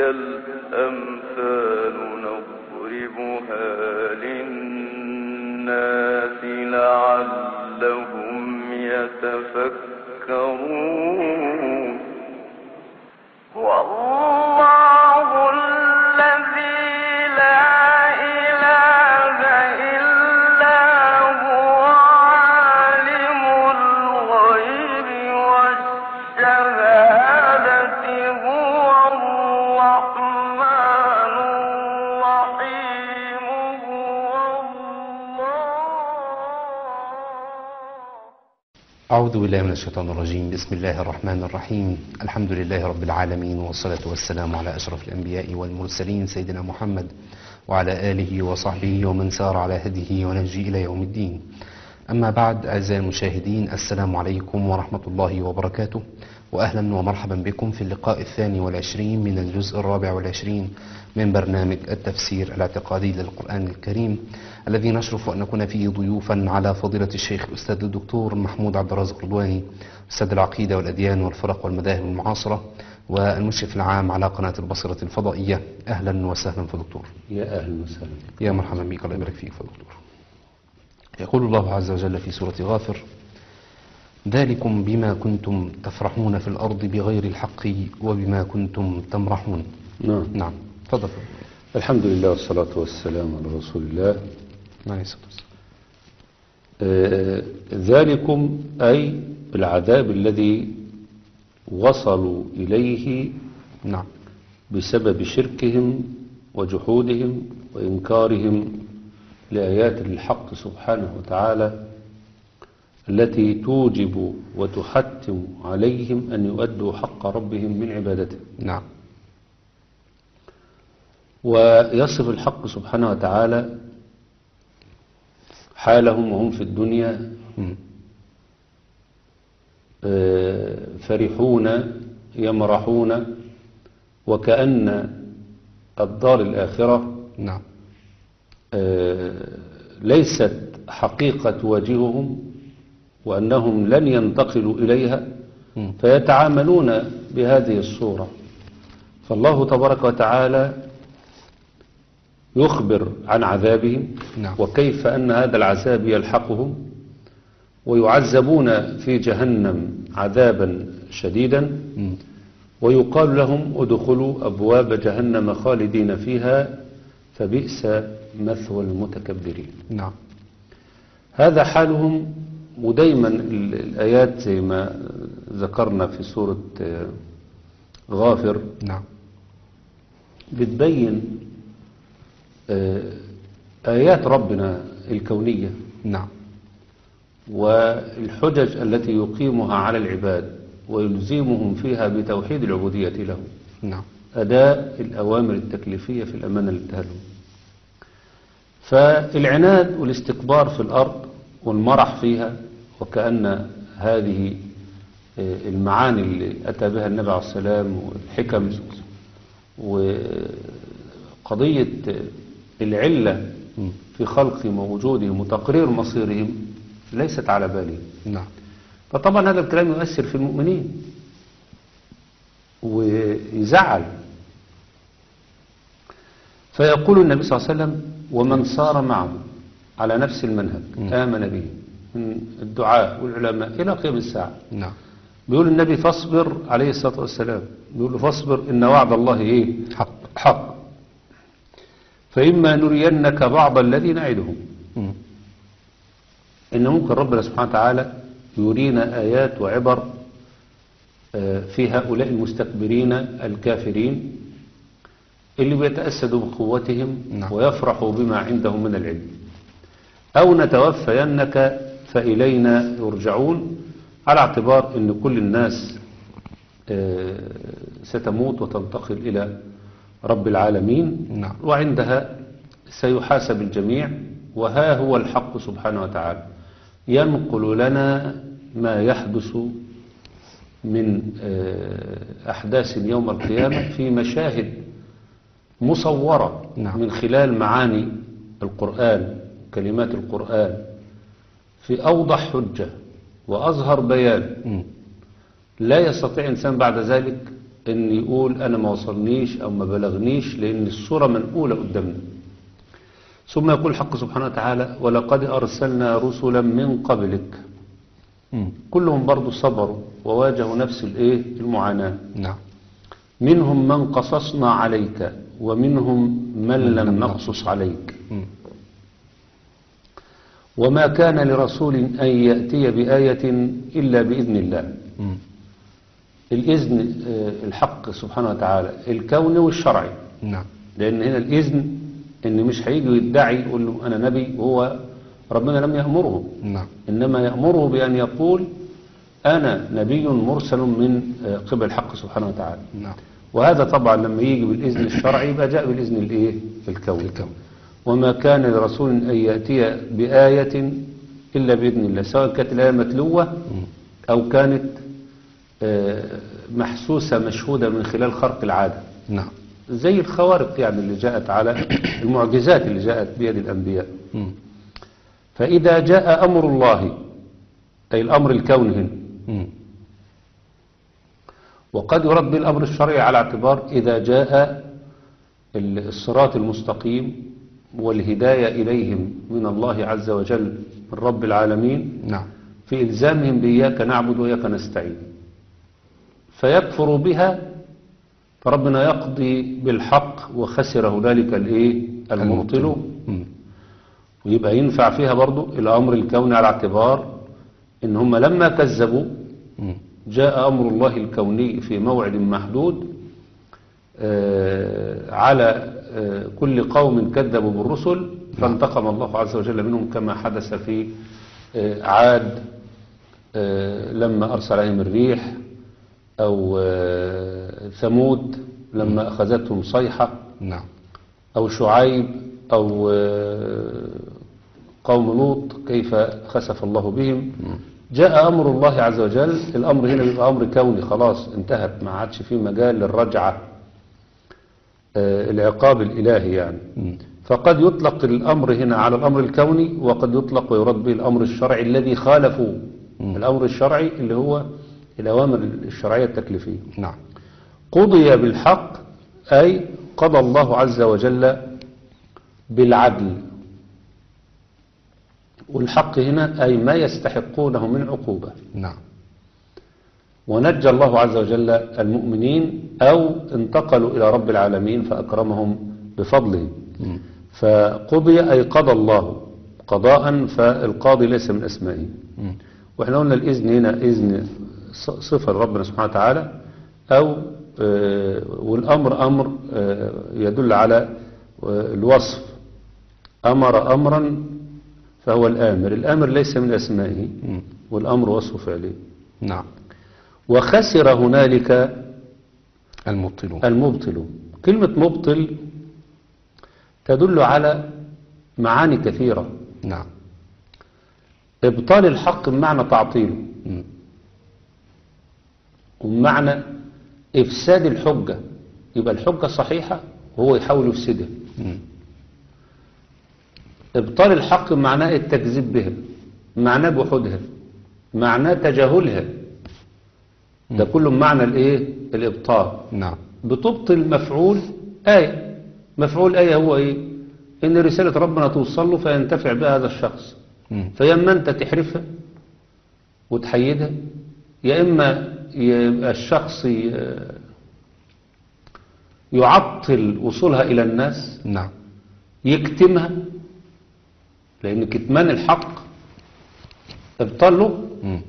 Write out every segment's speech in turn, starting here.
الأمثال نضربها للناس لعلهم يتفكرون والله الذي لا إله إلا هو عالم الغيب والشهادة هو الرحمن الرحيم هو الله أعوذ بالله من الشيطان الرجيم بسم الله الرحمن الرحيم الحمد لله رب العالمين والصلاة والسلام على أشرف الأنبياء والمرسلين سيدنا محمد وعلى آله وصحبه ومن سار على هديه ونهجه إلى يوم الدين أما بعد أعزائي المشاهدين السلام عليكم ورحمة الله وبركاته وأهلا ومرحبا بكم في اللقاء الثاني والعشرين من الجزء الرابع والعشرين من برنامج التفسير الاعتقادي للقرآن الكريم الذي نشرف أن نكون فيه ضيوفا على فضيلة الشيخ الأستاذ الدكتور محمود عبد الرازق رضواني أستاذ العقيدة والأديان والفرق والمذاهب المعاصرة والمشرف العام على قناة البصرة الفضائية أهلا وسهلا في دكتور يا أهلا وسهلا يا مرحبا بك الله يبارك فيك يا دكتور يقول الله عز وجل في سورة غافر ذلكم بما كنتم تفرحون في الأرض بغير الحق وبما كنتم تمرحون نعم نعم تفضل الحمد لله والصلاة والسلام على رسول الله عليه الصلاة والسلام آه، ذلكم أي العذاب الذي وصلوا إليه نعم بسبب شركهم وجحودهم وإنكارهم لآيات الحق سبحانه وتعالى التي توجب وتحتم عليهم أن يؤدوا حق ربهم من عبادته نعم ويصف الحق سبحانه وتعالى حالهم وهم في الدنيا مم. آه، فرحون يمرحون وكأن الدار الآخرة نعم آه، ليست حقيقة تواجههم وأنهم لن ينتقلوا إليها مم. فيتعاملون بهذه الصورة فالله تبارك وتعالى يخبر عن عذابهم نعم. وكيف أن هذا العذاب يلحقهم ويعذبون في جهنم عذابا شديدا مم. ويقال لهم ادخلوا أبواب جهنم خالدين فيها فبئس مثوى المتكبرين نعم هذا حالهم ودايما ال- الآيات زي ما ذكرنا في سورة آه، غافر نعم بتبين آه، آيات ربنا الكونية نعم والحجج التي يقيمها على العباد ويلزمهم فيها بتوحيد العبودية له نعم أداء الأوامر التكليفية في الأمانة اللي اداها لهم فالعناد والاستكبار في الأرض والمرح فيها وكأن هذه آه، المعاني اللي أتى بها النبي عليه السلام والحكم وقضية العلة مم. في خلقهم ووجودهم وتقرير مصيرهم ليست على بالهم نعم فطبعا هذا الكلام يؤثر في المؤمنين ويزعل فيقول النبي صلى الله عليه وسلم ومن صار معه على نفس المنهج آمن به من الدعاء والعلماء إلى قيام الساعة نعم بيقول النبي فاصبر عليه الصلاة والسلام بيقول له فاصبر إن وعد الله إيه حق حق فإما نرينك بعض الذي نعدهم مم. إن ممكن ربنا سبحانه وتعالى يرينا آيات وعبر آه، في هؤلاء المستكبرين الكافرين اللي بيتأسدوا بقوتهم نعم. ويفرحوا بما عندهم من العلم أو نتوفينك فإلينا يرجعون على اعتبار أن كل الناس آه، ستموت وتنتقل إلى رب العالمين نعم. وعندها سيحاسب الجميع وها هو الحق سبحانه وتعالى ينقل لنا ما يحدث من آه، أحداث يوم القيامة في مشاهد مصورة نعم. من خلال معاني القرآن كلمات القرآن في أوضح حجة وأظهر بيان مم. لا يستطيع إنسان بعد ذلك ان يقول انا ما وصلنيش او ما بلغنيش لان الصورة منقولة قدامنا ثم يقول الحق سبحانه وتعالى ولقد ارسلنا رسلا من قبلك مم. كلهم برضو صبروا وواجهوا نفس الايه المعاناة نعم منهم من قصصنا عليك ومنهم من لم لم نقصص عليك مم. وما كان لرسول أن يأتي بآية إلا بإذن الله مم. الإذن آه، الحق سبحانه وتعالى الكوني والشرعي نعم لأن هنا الإذن إن مش هيجي يدعي يقول له أنا نبي وهو ربنا لم يأمره نعم إنما يأمره بأن يقول أنا نبي مرسل من آه، قبل الحق سبحانه وتعالى نعم وهذا طبعا لما يجي بالإذن الشرعي يبقى جاء بالإذن الإيه الكوني الكون. وما كان لرسول أن يأتي بآية إلا بإذن الله سواء كانت الآية متلوة مم. أو كانت آه، محسوسة مشهودة من خلال خرق العادة نعم زي الخوارق يعني اللي جاءت على المعجزات اللي جاءت بيد الأنبياء مم. فإذا جاء أمر الله أي الأمر الكوني هنا مم. وقد يرد بالأمر الشرعي على اعتبار إذا جاء الصراط المستقيم والهداية إليهم من الله عز وجل من رب العالمين نعم في إلزامهم بإياك نعبد وإياك نستعين فيكفر بها فربنا يقضي بالحق وخسر هنالك الإيه المبطل مم. ويبقى ينفع فيها برضو الأمر الكوني على اعتبار إن هم لما كذبوا مم. جاء أمر الله الكوني في موعد محدود آه، على آه، كل قوم كذبوا بالرسل فانتقم الله عز وجل منهم كما حدث في آه، عاد آه، لما أرسل عليهم الريح أو آه، ثمود لما أخذتهم صيحة نعم أو شعيب أو آه، قوم لوط كيف خسف الله بهم جاء أمر الله عز وجل الأمر هنا بيبقى أمر كوني خلاص انتهت ما عادش فيه مجال للرجعة آه، العقاب الإلهي يعني مم. فقد يطلق الأمر هنا على الأمر الكوني وقد يطلق ويرد به الأمر الشرعي الذي خالفوا الأمر الشرعي اللي هو الأوامر الشرعية التكليفية نعم قضي بالحق أي قضى الله عز وجل بالعدل والحق هنا أي ما يستحقونه من عقوبة نعم ونجى الله عز وجل المؤمنين أو انتقلوا إلى رب العالمين فأكرمهم بفضله مم. فقضي أي قضى الله قضاء فالقاضي ليس من أسمائه مم. واحنا قلنا الإذن هنا إذن ص- صفة لربنا سبحانه وتعالى أو آه، والأمر أمر آه، يدل على آه، الوصف أمر أمرا فهو الآمر الآمر ليس من أسمائه مم. والأمر وصف فعله نعم وخسر هنالك المبطلون المبطل كلمة مبطل تدل على معاني كثيرة نعم إبطال الحق بمعنى تعطيله مم. وبمعنى إفساد الحجة يبقى الحجة صحيحة وهو يحاول يفسدها مم. إبطال الحق معناه التكذيب بها معناه جحودها معناه تجاهلها ده كله معنى الايه الإبطال نعم بتبطل مفعول آية مفعول آية هو ايه ان رسالة ربنا توصل له فينتفع بها هذا الشخص مم. فيا اما انت تحرفها وتحيدها يا اما يبقى الشخص ي- يعطل وصولها الى الناس نعم يكتمها لان كتمان الحق ابطال له مم.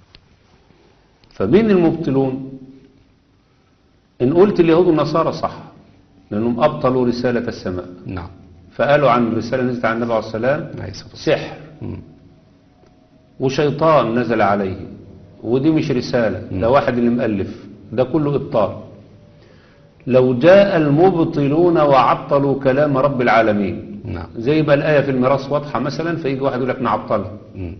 فمين المبطلون ان قلت اليهود والنصارى صح لانهم ابطلوا رسالة السماء نعم فقالوا عن الرسالة نزلت عن النبي عليه السلام عليه الصلاة والسلام. سحر مم. وشيطان نزل عليه ودي مش رسالة ده واحد اللي مؤلف ده كله إبطال لو جاء المبطلون وعطلوا كلام رب العالمين نعم زي بقى الآية في الميراث واضحة مثلا فيجي واحد يقول لك نعطلها مم.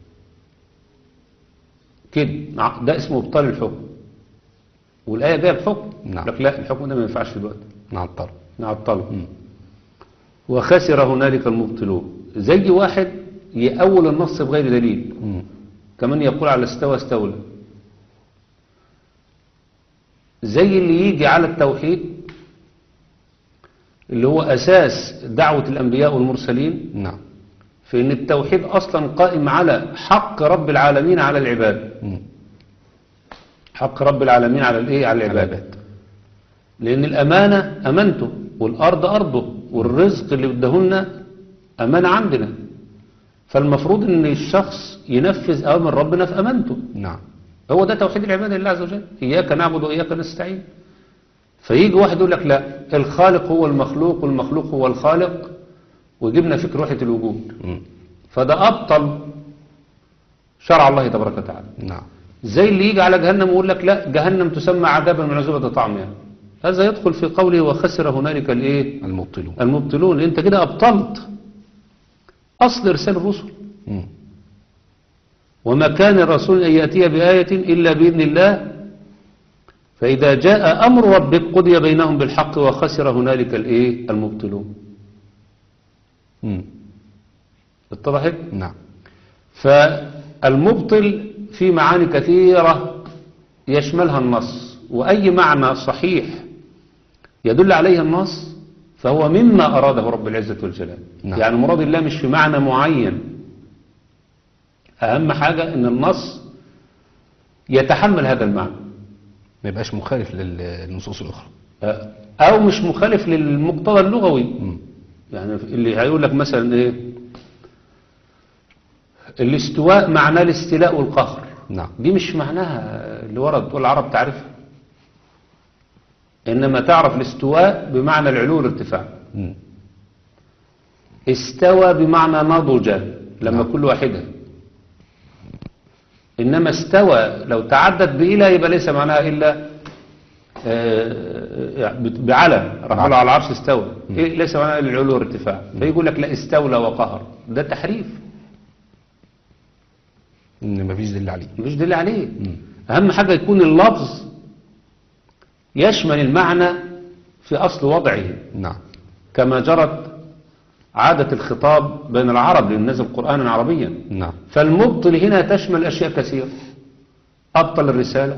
كده نع- ده اسمه إبطال الحكم والآية جاية بحكم نعم. لك لا الحكم ده ما ينفعش دلوقتي نعطل نعطله مم. وخسر هنالك المبطلون زي واحد يأول النص بغير دليل مم. كمان يقول على استوى استولى زي اللي يجي على التوحيد اللي هو أساس دعوة الأنبياء والمرسلين نعم في أن التوحيد أصلا قائم على حق رب العالمين على العباد مم. حق رب العالمين على الإيه على العباد العباد. لأن الأمانة أمانته والأرض أرضه والرزق اللي بدهن أمانة عندنا فالمفروض أن الشخص ينفذ أوامر ربنا في أمانته نعم هو ده توحيد العبادة لله عز وجل إياك نعبد وإياك نستعين فيجي واحد يقول لك لا الخالق هو المخلوق والمخلوق هو الخالق ويجيبنا فكر وحدة الوجود مم. فده أبطل شرع الله تبارك وتعالى نعم زي اللي يجي على جهنم ويقول لك لا جهنم تسمى عذابا من عذوبة طعم يعني هذا يدخل في قوله وخسر هنالك الايه المبطلون المبطلون انت كده ابطلت اصل ارسال الرسل مم. وما كان الرسول ان ياتي بايه الا باذن الله فاذا جاء امر ربك قضي بينهم بالحق وخسر هنالك الايه المبطلون مم. اتضحت نعم فالمبطل في معاني كثيرة يشملها النص وأي معنى صحيح يدل عليه النص فهو مما أراده رب العزة والجلال نعم. يعني مراد الله مش في معنى معين أهم حاجة أن النص يتحمل هذا المعنى ما يبقاش مخالف للنصوص الأخرى أو مش مخالف للمقتضى اللغوي مم. يعني اللي هيقول لك مثلا ايه الاستواء معناه الاستيلاء والقهر نعم دي مش معناها اللي ورد والعرب تعرفها انما تعرف الاستواء بمعنى العلو والارتفاع مم. استوى بمعنى نضج لما نعم. كل واحدة انما استوى لو تعدت بإلى يبقى ليس معناها الا آه، يعني بعلى رحمه الله على العرش استوى إيه ليس معناها الا العلو والارتفاع فيقول لك لا استولى وقهر ده تحريف إن مفيش دليل عليه مفيش دليل عليه مم. أهم حاجة يكون اللفظ يشمل المعنى في أصل وضعه نعم كما جرت عادة الخطاب بين العرب لأن نزل قرآنا عربيا نعم فالمبطل هنا تشمل أشياء كثيرة أبطل الرسالة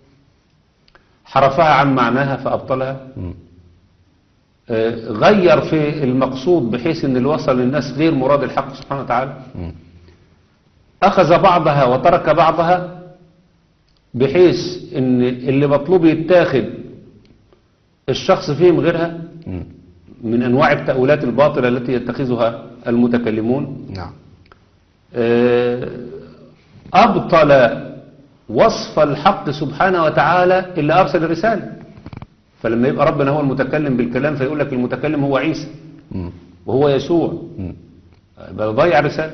حرفها عن معناها فأبطلها مم. آه، غير في المقصود بحيث أن اللي وصل للناس غير مراد الحق سبحانه وتعالى مم. أخذ بعضها وترك بعضها بحيث ان اللي مطلوب يتاخد الشخص فيهم غيرها مم. من انواع التأويلات الباطلة التي يتخذها المتكلمون نعم آه، أبطل وصف الحق سبحانه وتعالى اللي أرسل الرسالة فلما يبقى ربنا هو المتكلم بالكلام فيقول لك المتكلم هو عيسى مم. وهو يسوع مم. يبقى ضيع الرسالة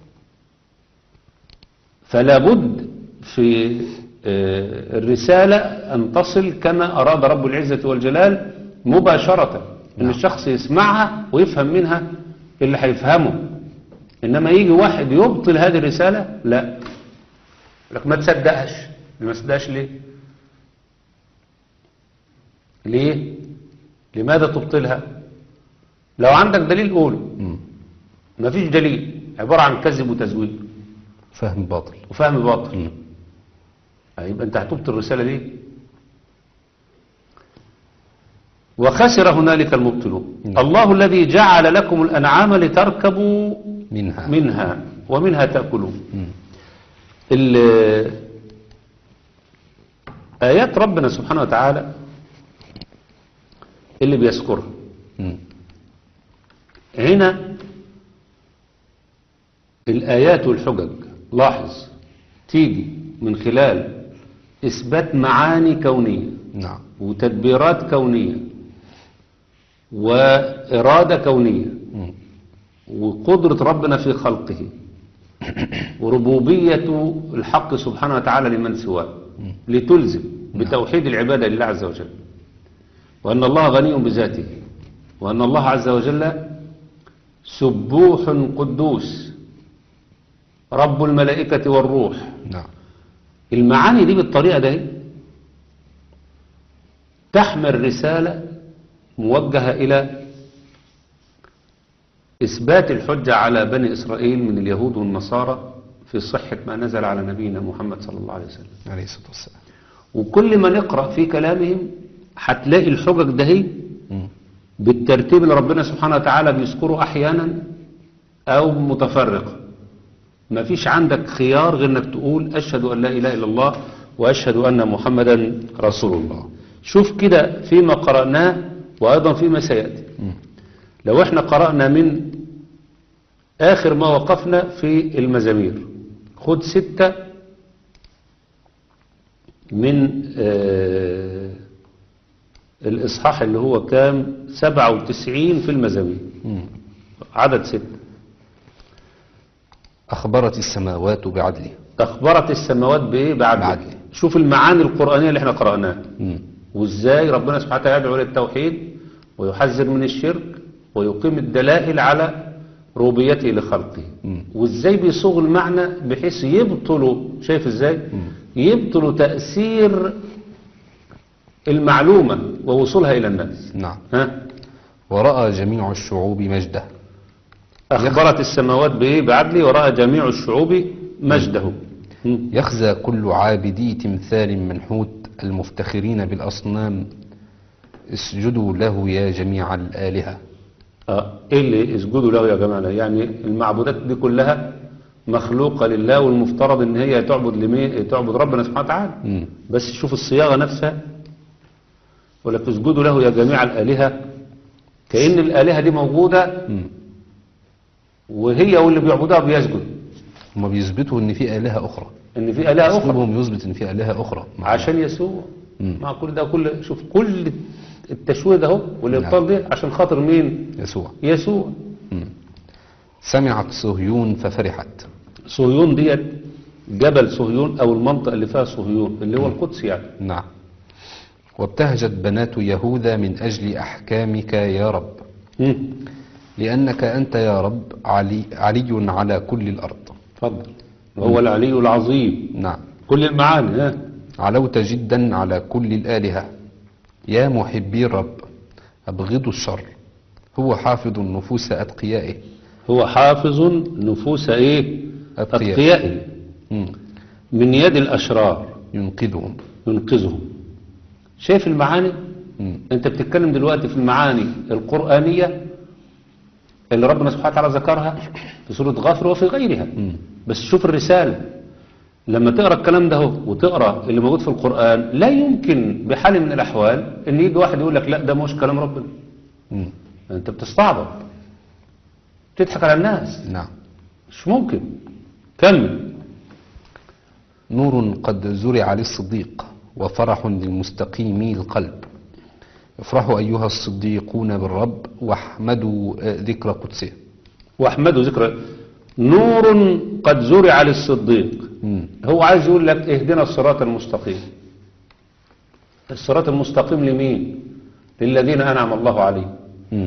فلا بد في آه، الرسالة أن تصل كما أراد رب العزة والجلال مباشرة إن نعم. الشخص يسمعها ويفهم منها اللي هيفهمه إنما يجي واحد يبطل هذه الرسالة لا لك ما تصدقهاش ما تصدقهاش ليه ليه لماذا تبطلها لو عندك دليل قوله مم. ما فيش دليل عبارة عن كذب وتزوير فهم باطل وفهم باطل مم. يبقى انت هتبطل الرسالة دي وخسر هنالك المبطلون نعم. الله الذي جعل لكم الأنعام لتركبوا منها منها ومنها تأكلون مم. ال- آيات ربنا سبحانه وتعالى اللي بيذكرها مم. هنا الآيات والحجج لاحظ تيجي من خلال إثبات معاني كونية نعم وتدبيرات كونية وإرادة كونية مم. وقدرة ربنا في خلقه وربوبية الحق سبحانه وتعالى لمن سواه لتلزم بتوحيد العبادة لله عز وجل وأن الله غني بذاته وأن الله عز وجل سبوح قدوس رب الملائكة والروح نعم المعاني دي بالطريقة دي تحمل رسالة موجهة إلى إثبات الحجة على بني إسرائيل من اليهود والنصارى في صحة ما نزل على نبينا محمد صلى الله عليه وسلم عليه الصلاة والسلام وكل ما نقرأ في كلامهم هتلاقي الحجج ده هي مم. بالترتيب اللي ربنا سبحانه وتعالى بيذكره أحيانا أو متفرقة ما فيش عندك خيار غير انك تقول أشهد أن لا إله إلا الله وأشهد أن محمدا رسول الله شوف كده فيما قرأناه وأيضا فيما سيأتي مم. لو احنا قرأنا من آخر ما وقفنا في المزامير خد ستة من آه الإصحاح اللي هو كام سبعة وتسعين في المزامير مم. عدد ستة أخبرت السماوات بعدله أخبرت السماوات بإيه بعدل بعدل. شوف المعاني القرآنية اللي احنا قرأناها مم. وازاي ربنا سبحانه وتعالى يدعو للتوحيد ويحذر من الشرك ويقيم الدلائل على ربوبيته لخلقه مم. وازاي بيصوغ المعنى بحيث يبطلوا شايف ازاي يبطلوا تأثير المعلومة ووصولها إلى الناس نعم ها ورأى جميع الشعوب مجده أخبرت السماوات بإيه بعدله ورأى جميع الشعوب مجده مم. يخزى كل عابدي تمثال منحوت المفتخرين بالأصنام اسجدوا له يا جميع الآلهة اه ايه اللي اسجدوا له يا جماعه يعني المعبودات دي كلها مخلوقه لله والمفترض ان هي تعبد لمين تعبد ربنا سبحانه وتعالى مم. بس شوف الصياغه نفسها ولا تسجدوا له يا جميع الالهه كأن الالهه دي موجوده مم. وهي واللي بيعبدوها بيسجد هما بيثبتوا ان في آلهة أخرى ان في الهه اخرى أسلوبهم يثبت ان في آلهة أخرى مع عشان يسوع مم. مع كل ده كل شوف كل التشويه ده اهو والابطال ده عشان خاطر مين يسوع يسوع مم. سمعت صهيون ففرحت صهيون ديت جبل صهيون او المنطقه اللي فيها صهيون اللي هو القدس يعني نعم وابتهجت بنات يهوذا من أجل أحكامك يا رب مم. لأنك أنت يا رب علي, علي على كل الأرض اتفضل وهو العلي العظيم نعم كل المعاني ها علوت جدا على كل الآلهة يا محبي الرب أبغضوا الشر هو حافظ النفوس أتقيائه هو حافظ نفوس ايه أتقياء. اتقيائه مم. من يد الاشرار ينقذهم ينقذهم شايف المعاني مم. انت بتتكلم دلوقتي في المعاني القرآنية اللي ربنا سبحانه وتعالى ذكرها في سورة غافر وفي غيرها مم. بس شوف الرسالة لما تقرأ الكلام ده هو وتقرأ اللي موجود في القرآن لا يمكن بحال من الأحوال ان يجي واحد يقول لك لا ده مش كلام ربنا مم. انت بتستعبط تضحك على الناس نعم مش ممكن كمل نور قد زرع للصديق وفرح للمستقيمي القلب افرحوا أيها الصديقون بالرب واحمدوا آه، ذكر قدسه واحمدوا ذكر نور قد زرع للصديق مم. هو عايز يقول لك اهدنا الصراط المستقيم الصراط المستقيم لمين للذين أنعم الله عليهم مم.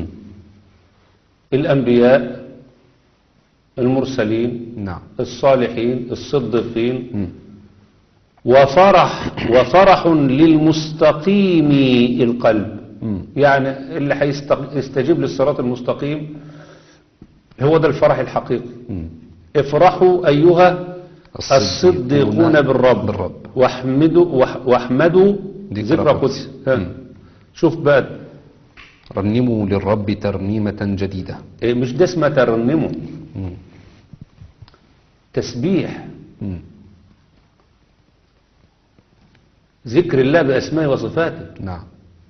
الأنبياء المرسلين نعم الصالحين الصديقين مم. وفرح وفرح للمستقيم القلب مم. يعني اللي هيستجيب للصراط المستقيم هو ده الفرح الحقيقي مم. افرحوا أيها الصديقون الصديقون بالرب بالرب. واحمدوا وح- واحمدوا ذكر ذكر قدس. قدس ها. مم. شوف بقى رنموا للرب ترنيمة جديدة إيه مش ده اسمها ترنمه مم. تسبيح مم. ذكر الله بأسمائه وصفاته نعم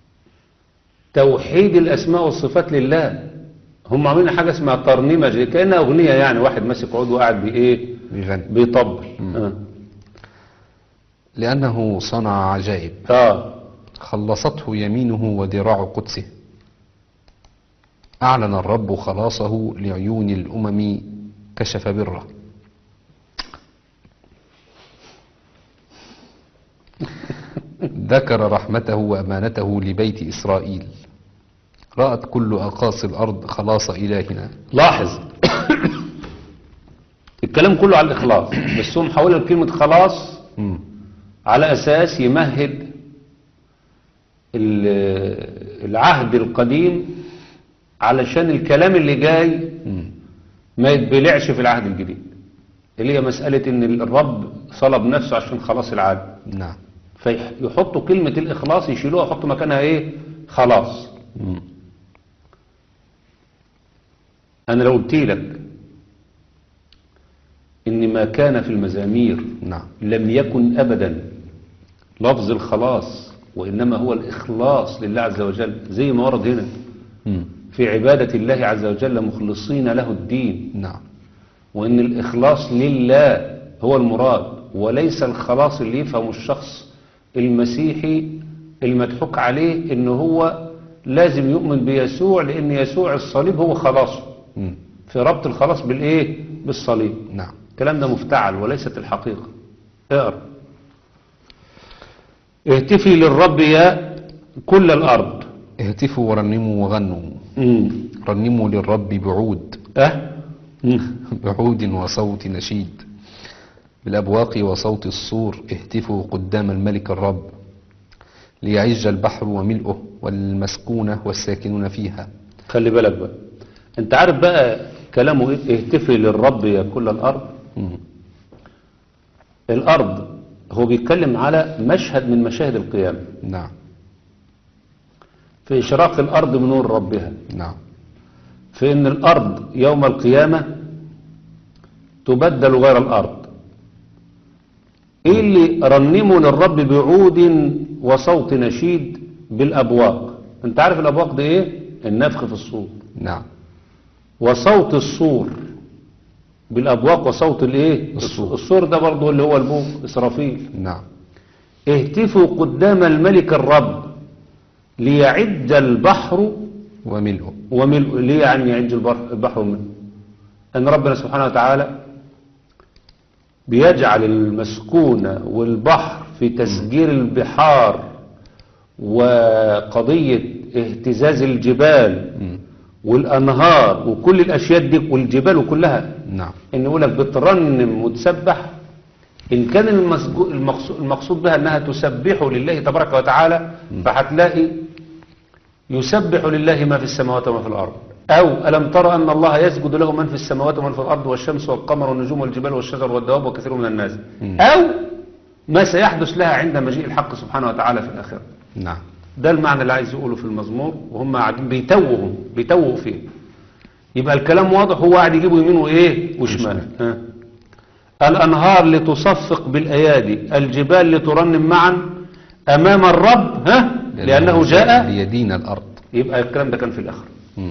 توحيد الأسماء والصفات لله هم عاملين حاجة اسمها ترنيمة جديدة كأنها أغنية يعني واحد ماسك عود وقاعد بإيه بيغني بيطبل آه. لأنه صنع عجائب آه خلصته يمينه وذراع قدسه أعلن الرب خلاصه لعيون الأمم كشف بره ذكر رحمته وأمانته لبيت إسرائيل رأت كل أقاصي الأرض خلاص إلهنا لاحظ الكلام كله على الإخلاص بس هم حولوا كلمة خلاص مم. على أساس يمهد ال- العهد القديم علشان الكلام اللي جاي مم. ما يتبلعش في العهد الجديد اللي هي مسألة ان الرب صلب نفسه عشان خلاص العالم نعم فيحطوا كلمة الإخلاص يشيلوها يحطوا مكانها إيه خلاص مم. أنا لو قلت لك إن ما كان في المزامير نعم لم يكن أبدا لفظ الخلاص وإنما هو الإخلاص لله عز وجل زي ما ورد هنا مم. في عبادة الله عز وجل مخلصين له الدين نعم وإن الإخلاص لله هو المراد وليس الخلاص اللي يفهمه الشخص المسيحي المضحوك عليه إن هو لازم يؤمن بيسوع لأن يسوع الصليب هو خلاصه مم. في ربط الخلاص بالإيه؟ بالصليب نعم الكلام ده مفتعل وليست الحقيقة اقرأ اهتفي للرب يا كل الأرض اهتفوا ورنموا وغنوا مم. رنموا للرب بعود اه مم. بعود وصوت نشيد بالأبواق وصوت الصور اهتفوا قدام الملك الرب ليعج البحر وملئه والمسكونة والساكنون فيها خلي بالك بقى انت عارف بقى كلامه ايه اهتفي للرب يا كل الأرض مم. الأرض هو بيتكلم على مشهد من مشاهد القيامة نعم في إشراق الأرض بنور ربها نعم في أن الأرض يوم القيامة تبدل غير الأرض إيه اللي رنموا للرب بعود وصوت نشيد بالأبواق أنت عارف الأبواق دي إيه؟ النفخ في الصور نعم وصوت الصور بالأبواق وصوت الإيه؟ الصور. الصور ده برضه اللي هو البوق إسرافيل نعم اهتفوا قدام الملك الرب ليعج البحر وملئه وملء ليه يعني يعج البحر البحر وملء أن ربنا سبحانه وتعالى بيجعل المسكونة والبحر في تسجير البحار وقضية اهتزاز الجبال مم. والأنهار وكل الأشياء دي والجبال كلها نعم إن يقول لك بترنم وتسبح إن كان المسجو- المقصو- المقصود بها أنها تسبح لله تبارك وتعالى فهتلاقي يسبح لله ما في السماوات وما في الأرض أو ألم ترى أن الله يسجد له من في السماوات ومن في الأرض والشمس والقمر والنجوم والجبال والشجر والدواب وكثير من الناس مم. أو ما سيحدث لها عند مجيء الحق سبحانه وتعالى في الآخرة نعم ده المعنى اللي عايز يقوله في المزمور وهم قاعدين بيتوهوا بيتوهوا فيه يبقى الكلام واضح هو قاعد يجيبه يمين وايه وشمال ها. الانهار لتصفق بالايادي الجبال لترنم معا امام الرب ها لانه جاء ليدين الأرض يبقى الكلام ده كان في الاخر مم.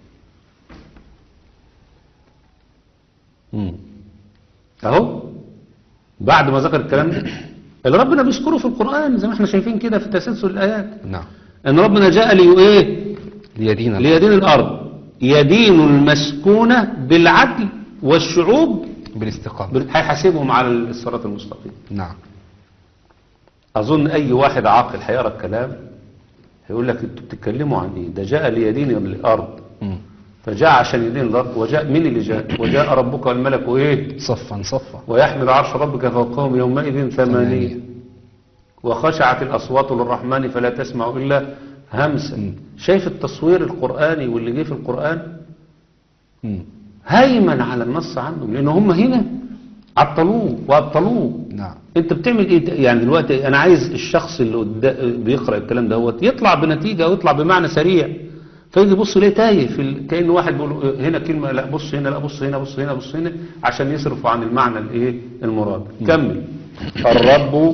مم. اهو بعد ما ذكر الكلام ده اللي ربنا بيذكره في القران زي ما احنا شايفين كده في تسلسل الايات نعم ان ربنا جاء لي ايه ليدين الأرض ليدين الأرض يدين المسكونة بالعدل والشعوب بالاستقامة بال- هيحاسبهم على الصراط المستقيم نعم أظن أي واحد عاقل هيقرا الكلام هيقول لك أنتوا بتتكلموا عن إيه ده جاء ليدين الأرض مم. فجاء عشان يدين الأرض وجاء مين اللي جاء وجاء ربك والملك وإيه صفا صفا ويحمل عرش ربك فوقهم يومئذ ثمانية وخشعت الأصوات للرحمن فلا تسمع إلا همسا شايف التصوير القرآني واللي جه في القرآن مم. هيمن على النص عندهم لان هم هنا عطلوه وابطلوه نعم انت بتعمل ايه يعني دلوقتي انا عايز الشخص اللي قدا- بيقرا الكلام دوت يطلع بنتيجه او يطلع بمعنى سريع فيجي يبص ليه تايه في ال... كان واحد بيقول هنا كلمه لا بص هنا لا بص هنا بص هنا بص هنا عشان يصرفوا عن المعنى الايه المراد كمل الرب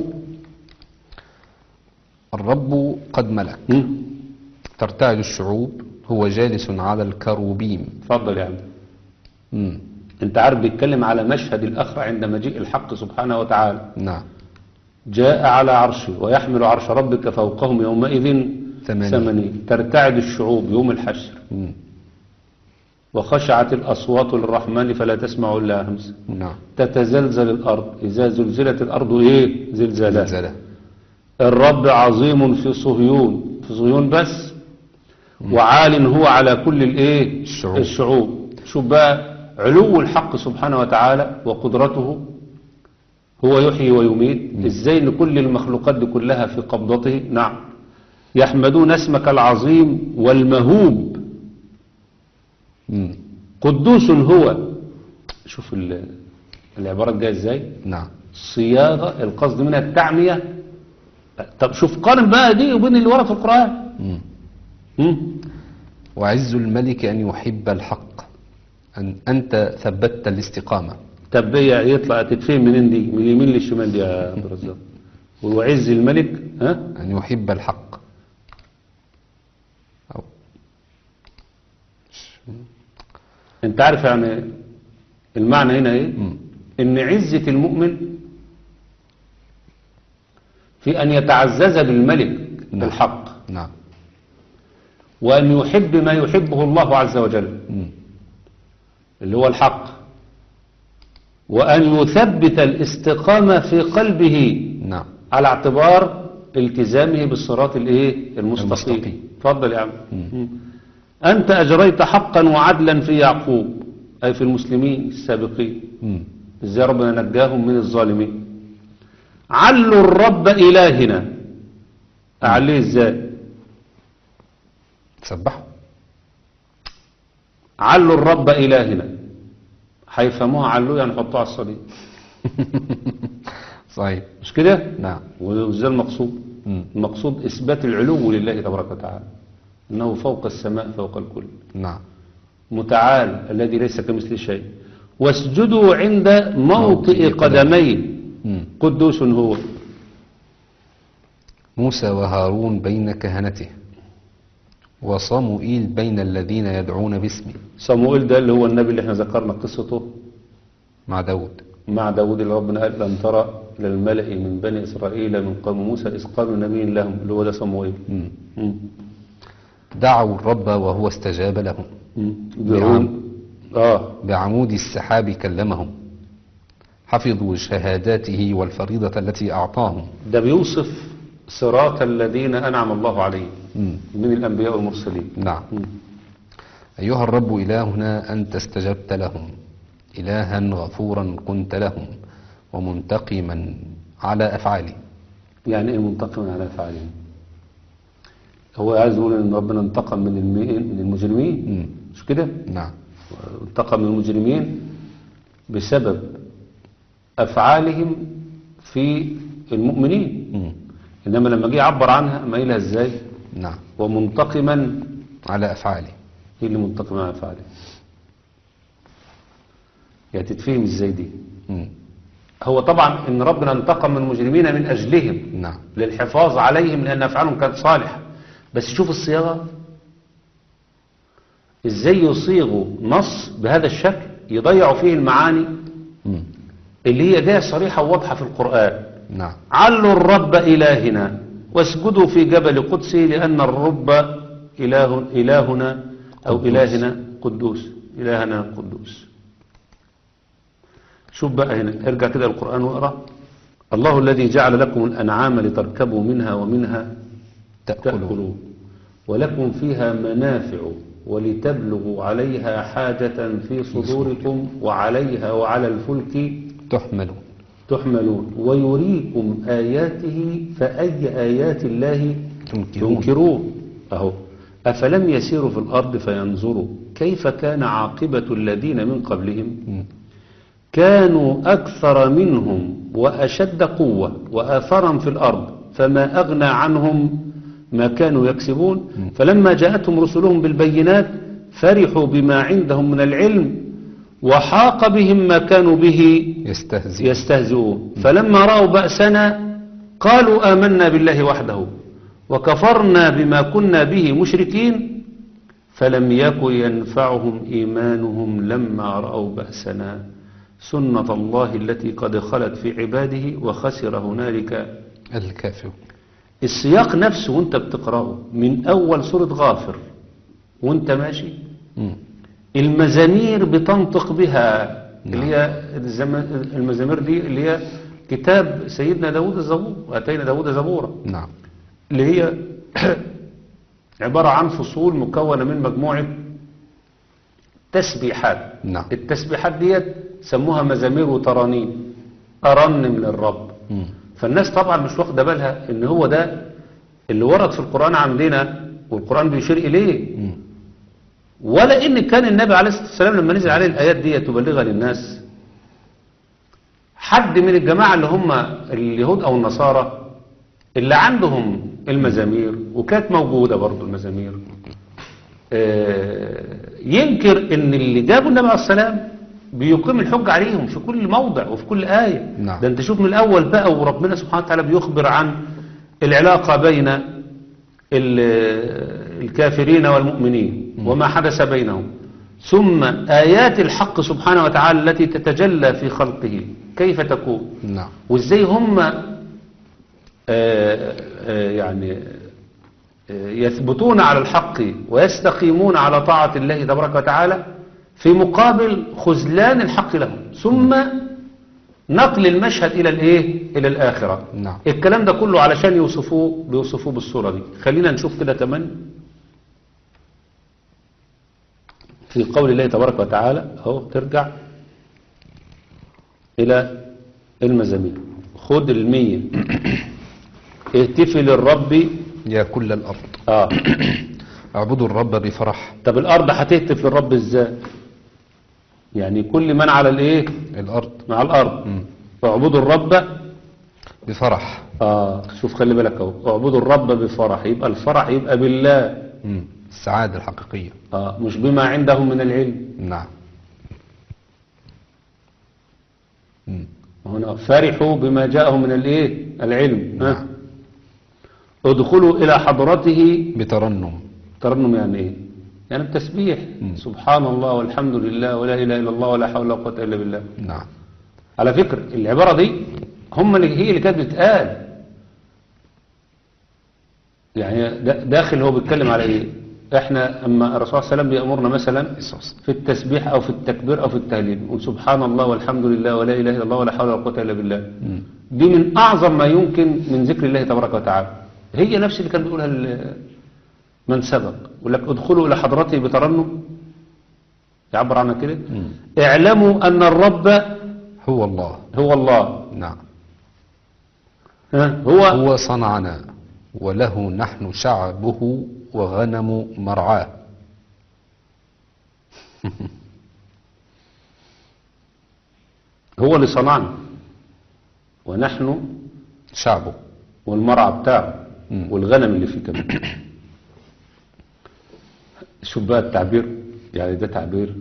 الرب قد ملك مم. ترتعد الشعوب هو جالس على الكروبيم اتفضل يا عم مم. انت عارف بيتكلم على مشهد الاخره عند مجيء الحق سبحانه وتعالى نعم جاء على عرشه ويحمل عرش ربك فوقهم يومئذ ثمانين. ثمانين ترتعد الشعوب يوم الحشر مم. وخشعت الأصوات للرحمن فلا تسمع إلا همسا نعم تتزلزل الأرض إذا زلزلت الأرض إيه زلزالها زلزلة الرب عظيم في صهيون في صهيون بس وعال هو على كل الإيه الشعوب. الشعوب شوف بقى علو الحق سبحانه وتعالى وقدرته هو يحيي ويميت ازاي ان كل المخلوقات دي كلها في قبضته نعم يحمدون اسمك العظيم والمهوب مم. قدوس هو شوف ال- العبارة جايه ازاي نعم صياغة القصد منها التعمية طب شوف قارن بقى دي وبين اللي ورا في القرآن مم. مم. وعز الملك أن يحب الحق أن أنت ثبتت الاستقامة طب هي يطلع تتفهم منين دي من اليمين للشمال دي يا عبد الرزاق وعز الملك ها أن يحب الحق أو انت عارف يعني المعنى هنا ايه مم. ان عزة المؤمن في ان يتعزز بالملك نعم. الحق نعم وان يحب ما يحبه الله عز وجل مم. اللي هو الحق وان يثبت الاستقامة في قلبه نعم على اعتبار التزامه بالصراط الايه المستقيم المستقيم. اتفضل يا عم مم. انت اجريت حقا وعدلا في يعقوب اي في المسلمين السابقين مم. ازاي ربنا نجاهم من الظالمين علوا الرب الهنا اعليه ازاي تسبحوا علوا الرب الهنا هيفهموها علوه يعني حطوها على الصليب صحيح مش كده نعم وده المقصود مم. المقصود اثبات العلو لله تبارك وتعالى انه فوق السماء فوق الكل نعم متعال الذي ليس كمثله شيء واسجدوا عند موطئ موطئ قدميه مم. قدوس هو موسى وهارون بين كهنته وصموئيل بين الذين يدعون باسمه صموئيل ده اللي هو النبي اللي احنا ذكرنا قصته مع داود مع داود اللي ربنا قال لم ترى إلى الملأ من بني إسرائيل من قوم موسى إذ قالوا نبي لهم اللي هو ده صموئيل مم. مم. دعوا الرب وهو استجاب لهم مم. دعون اه بعمود السحاب كلمهم حفظوا شهاداته والفريضة التي أعطاهم ده بيوصف صراط الذين أنعم الله عليهم مم. من الأنبياء والمرسلين نعم مم. أيها الرب إلهنا أنت استجبت لهم إلها غفورا كنت لهم ومنتقما على أفعالهم يعني ايه منتقم على أفعالهم هو عايز يقول ان ربنا انتقم من المي- من المجرمين مم. مش كده نعم انتقم من المجرمين بسبب أفعالهم في المؤمنين مم. إنما لما جه يعبر عنها ما قايلها إزاي نعم ومنتقما على أفعاله ايه اللي منتقم على أفعاله يعني تتفهم إزاي دي مم. هو طبعا إن ربنا انتقم من المجرمين من أجلهم نعم للحفاظ عليهم لأن أفعالهم كانت صالحة بس شوف الصياغة إزاي يصيغوا نص بهذا الشكل يضيعوا فيه المعاني مم. اللي هي جاية صريحة وواضحة في القرآن نعم علوا الرب إلهنا واسجدوا في جبل قدسي لأن الرب إله إلهنا أو قدوس. إلهنا قدوس إلهنا قدوس شوف بقى هنا ارجع كده القرآن واقرأ الله الذي جعل لكم الأنعام لتركبوا منها ومنها تأكلوا تأكلوا ولكم فيها منافع ولتبلغوا عليها حاجة في صدوركم وعليها وعلى الفلك تحملوا تحملون ويريكم آياته فأي آيات الله تنكرون تنكرون أهو أفلم يسيروا في الأرض فينظروا كيف كان عاقبة الذين من قبلهم مم. كانوا أكثر منهم وأشد قوة وآثارا في الأرض فما أغنى عنهم ما كانوا يكسبون فلما جاءتهم رسلهم بالبينات فرحوا بما عندهم من العلم وحاق بهم ما كانوا به يستهزئ يستهزئون فلما رأوا بأسنا قالوا آمنا بالله وحده وكفرنا بما كنا به مشركين فلم يكن ينفعهم إيمانهم لما رأوا بأسنا سنة الله التي قد خلت في عباده وخسر هنالك الكافر السياق نفسه وانت بتقرأه من أول سورة غافر وانت ماشي مم. المزامير بتنطق بها اللي هي الزم- المزامير دي اللي هي كتاب سيدنا داود الزبور واتينا داود زبورا نعم اللي هي عبارة عن فصول مكونة من مجموعة تسبيحات نعم التسبيحات ديت سموها مزامير وترانيم أرنم للرب مم. فالناس طبعا مش واخده بالها ان هو ده اللي ورد في القرآن عندنا والقرآن بيشير إليه مم. ولا ان كان النبي عليه الصلاة والسلام لما نزل عليه الآيات دي تبلغها للناس حد من الجماعة اللي هم اليهود أو النصارى اللي عندهم المزامير وكانت موجودة برضو المزامير آه، ينكر ان اللي جابوا النبي عليه السلام بيقيم الحج عليهم في كل موضع وفي كل آية نعم. ده انت شوف من الأول بقى وربنا سبحانه وتعالى بيخبر عن العلاقة بين ال- الكافرين والمؤمنين وما حدث بينهم ثم آيات الحق سبحانه وتعالى التي تتجلى في خلقه كيف تكون نعم وازاي هم آه، آه، يعني آه، يثبتون على الحق ويستقيمون على طاعة الله تبارك وتعالى في مقابل خذلان الحق لهم ثم نقل المشهد إلى الإيه؟ إلى الآخرة نعم. الكلام ده كله علشان يوصفوه بيوصفوه بالصورة دي خلينا نشوف كده كمان في قول الله تبارك وتعالى اهو ترجع إلى المزامير خد المية اهتفي للرب يا كل الأرض اه اعبدوا الرب بفرح طب الأرض هتهتف للرب ازاي يعني كل من على الايه الأرض مع الأرض مم. اعبدوا الرب بفرح اه شوف خلي بالك اهو اعبدوا الرب بفرح يبقى الفرح يبقى بالله مم. السعادة الحقيقية اه مش بما عندهم من العلم نعم مم. هنا فرحوا بما جاءهم من الايه العلم ها نعم. ادخلوا الى حضرته بترنم ترنم يعني ايه يعني التسبيح سبحان الله والحمد لله ولا اله الا الله ولا حول ولا قوه الا بالله نعم على فكرة العبارة دي هم اللي هي اللي كانت بتتقال يعني دا- داخل هو بيتكلم على ايه احنا اما الرسول صلى الله عليه وسلم بيأمرنا مثلا قصص. في التسبيح او في التكبير او في التهليل نقول سبحان الله والحمد لله ولا اله الا الله ولا حول ولا قوه الا بالله دي من اعظم ما يمكن من ذكر الله تبارك وتعالى هي نفس اللي كان بيقولها ال- من سبق يقول لك ادخلوا الى حضرته بترنم يعبر عنها كده اعلموا ان الرب هو الله هو الله نعم ها؟ هو هو صنعنا وله نحن شعبه وغنم مرعاه هو اللي صنعنا ونحن شعبه والمرعى بتاعه مم. والغنم اللي فيه كمان شوف بقى التعبير يعني ده تعبير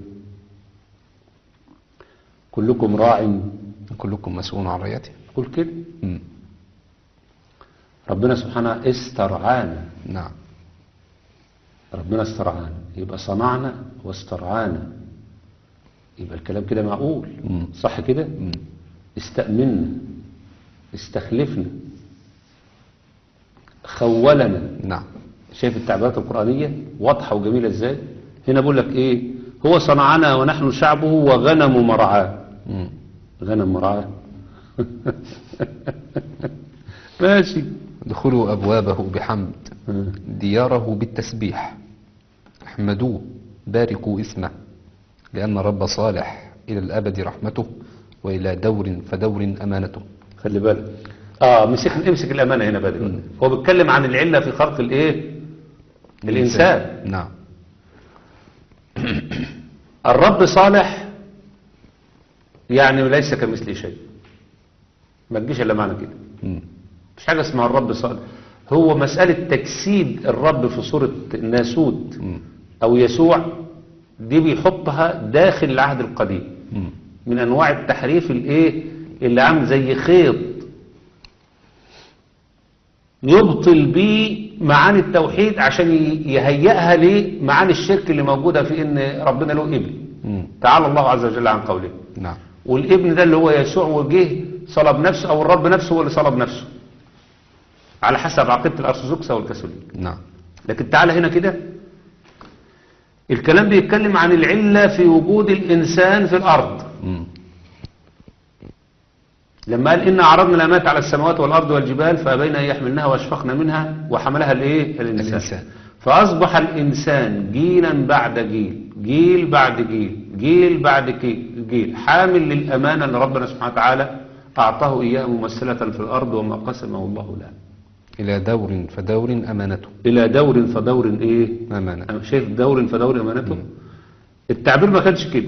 كلكم راع كلكم مسؤول عن رعيته قول كده مم. ربنا سبحانه استرعانا نعم ربنا استرعانا يبقى صنعنا واسترعانا يبقى الكلام كده معقول مم. صح كده استأمنا استخلفنا خولنا نعم شايف التعبيرات القرآنية واضحة وجميلة ازاي هنا بقول لك ايه هو صنعنا ونحن شعبه وغنم مرعاه مم. غنم مرعاه ماشي ادخلوا أبوابه بحمد آه. دياره بالتسبيح احمدوه باركوا اسمه لأن رب صالح إلى الأبد رحمته وإلى دور فدور أمانته خلي بالك اه مسك امسك الامانه هنا بقى دلوقتي هو بيتكلم عن العله في خلق الايه الانسان نعم الرب صالح يعني ليس كمثله شيء ما تجيش الا معنى كده مم. مش حاجه اسمها الرب صالح هو مساله تجسيد الرب في صوره ناسوت مم. او يسوع دي بيحطها داخل العهد القديم مم. من انواع التحريف الايه اللي عامل زي خيط يبطل بيه معاني التوحيد عشان ي- يهيئها لمعاني الشرك اللي موجوده في ان ربنا له ابن مم. تعالى الله عز وجل عن قوله نعم والابن ده اللي هو يسوع وجه صلب نفسه او الرب نفسه هو اللي صلب نفسه على حسب عقيده الارثوذكس والكاثوليك نعم لكن تعالى هنا كده الكلام بيتكلم عن العله في وجود الانسان في الارض مم. لما قال إن عرضنا الأمانة على السماوات والأرض والجبال فأبين أن يحملنها وأشفقنا منها وحملها الإيه؟ الإنسان. الإنسان. فأصبح الإنسان جيلا بعد جيل جيل بعد جيل جيل بعد جيل, جيل حامل للأمانة اللي ربنا سبحانه وتعالى أعطاه إياها ممثلة في الأرض وما قسمه الله له إلى دور فدور أمانته إلى دور فدور إيه أمانة أنا شايف دور فدور أمانته التعبير ما كانش كده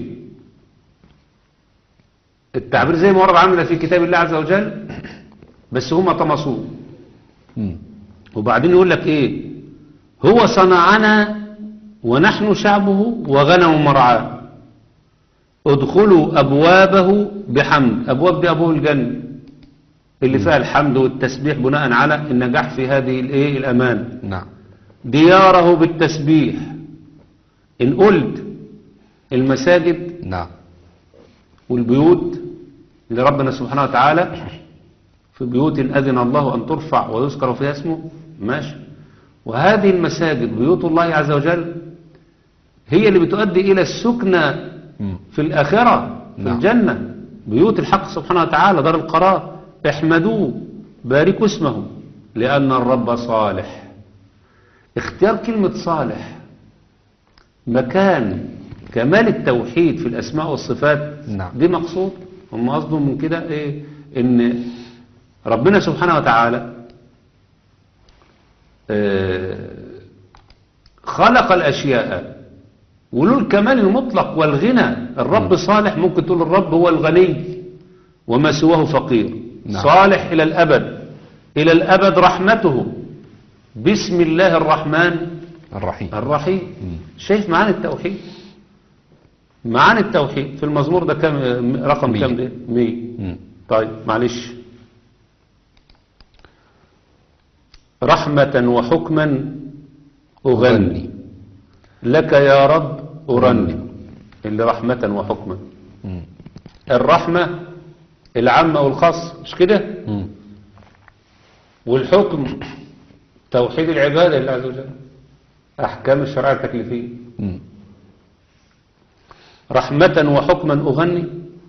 التعبير زي ما ورد عندنا في كتاب الله عز وجل بس هم طمسوه مم. وبعدين يقول لك ايه هو صنعنا ونحن شعبه وغنم مرعاه ادخلوا ابوابه بحمد ابواب دي ابواب الجنه اللي فيها الحمد والتسبيح بناء على النجاح في هذه الايه الامان نعم دياره بالتسبيح ان قلت المساجد نعم والبيوت لربنا سبحانه وتعالى في بيوت أذن الله أن ترفع ويذكر فيها اسمه ماشي وهذه المساجد بيوت الله عز وجل هي اللي بتؤدي إلى السكنة مم. في الآخرة في نعم. الجنة بيوت الحق سبحانه وتعالى دار القرار احمدوه باركوا اسمه لأن الرب صالح اختيار كلمة صالح مكان كمال التوحيد في الأسماء والصفات نعم. دي مقصود هم قصدهم من كده ايه ان ربنا سبحانه وتعالى آه، خلق الأشياء وله الكمال المطلق والغنى الرب صالح ممكن تقول الرب هو الغني وما سواه فقير نعم. صالح إلى الأبد إلى الأبد رحمته بسم الله الرحمن الرحيم الرحيم شايف معاني التوحيد معاني التوحيد في المزمور ده كم رقم مية. كم ده 100 مم. طيب معلش رحمة وحكما أغني لك يا رب أرني اللي رحمة وحكما مم. الرحمة العامة والخاص مش كده مم. والحكم توحيد العبادة لله عز وجل أحكام الشرع التكليفية مم. رحمة وحكما أغني